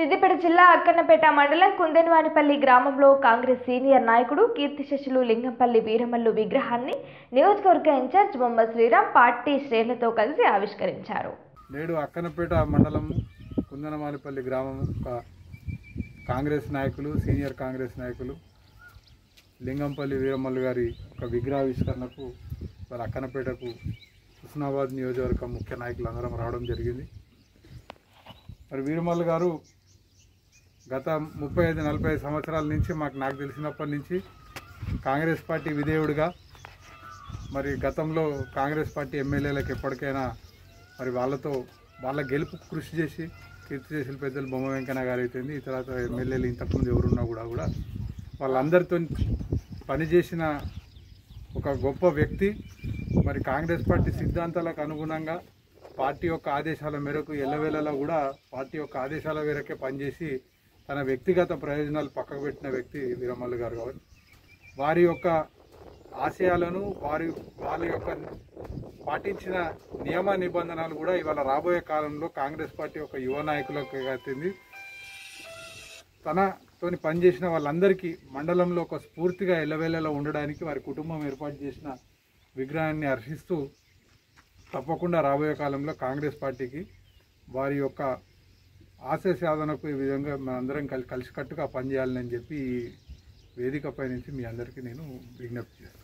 సిద్దిపేట జిల్లా అక్కన్నపేట మండలం కుందెనవానిపల్లి గ్రామంలో కాంగ్రెస్ సీనియర్ నాయకుడు కీర్తిశేషులు లింగంపల్లి వీరమల్లు విగ్రహాన్ని నియోజకవర్గ ఇన్ఛార్జ్ బొమ్మ శ్రీరామ్ పార్టీ శ్రేణులతో కలిసి ఆవిష్కరించారు నేడు అక్కనపేట మండలం కుందనమానిపల్లి గ్రామం ఒక కాంగ్రెస్ నాయకులు సీనియర్ కాంగ్రెస్ నాయకులు లింగంపల్లి వీరమల్లు గారి ఒక విగ్రహావిష్కరణకు వాళ్ళ అక్కనపేటకు హుస్నాబాద్ నియోజకవర్గం ముఖ్య నాయకులు అందరం రావడం జరిగింది మరి వీరమల్లు గారు గత ముప్పై ఐదు నలభై ఐదు సంవత్సరాల నుంచి మాకు నాకు తెలిసినప్పటి నుంచి కాంగ్రెస్ పార్టీ విధేయుడిగా మరి గతంలో కాంగ్రెస్ పార్టీ ఎమ్మెల్యేలకు ఎప్పటికైనా మరి వాళ్ళతో వాళ్ళ గెలుపు కృషి చేసి కీర్తి చేసిన పెద్దలు బొమ్మ వెంకన్న గారు అయితేంది ఇతర ఎమ్మెల్యేలు ఇంతకుముందు ఎవరున్నా కూడా కూడా వాళ్ళందరితో పనిచేసిన ఒక గొప్ప వ్యక్తి మరి కాంగ్రెస్ పార్టీ సిద్ధాంతాలకు అనుగుణంగా పార్టీ యొక్క ఆదేశాల మేరకు ఎల్లవేళలా కూడా పార్టీ యొక్క ఆదేశాల మేరకే పనిచేసి తన వ్యక్తిగత ప్రయోజనాలు పక్కకు పెట్టిన వ్యక్తి వీరమల్లు గారు కాబట్టి వారి యొక్క ఆశయాలను వారి వాళ్ళ యొక్క పాటించిన నియమ నిబంధనలు కూడా ఇవాళ రాబోయే కాలంలో కాంగ్రెస్ పార్టీ ఒక యువ నాయకులకు ఎత్తింది తనతోని పనిచేసిన వాళ్ళందరికీ మండలంలో ఒక స్ఫూర్తిగా ఎల్లవేళలా ఉండడానికి వారి కుటుంబం ఏర్పాటు చేసిన విగ్రహాన్ని హర్షిస్తూ తప్పకుండా రాబోయే కాలంలో కాంగ్రెస్ పార్టీకి వారి యొక్క ఆశయ సాధనకు ఈ విధంగా మనందరం కలిసి కలిసికట్టుగా పనిచేయాలని చెప్పి ఈ వేదికపై నుంచి మీ అందరికీ నేను విజ్ఞప్తి చేస్తాను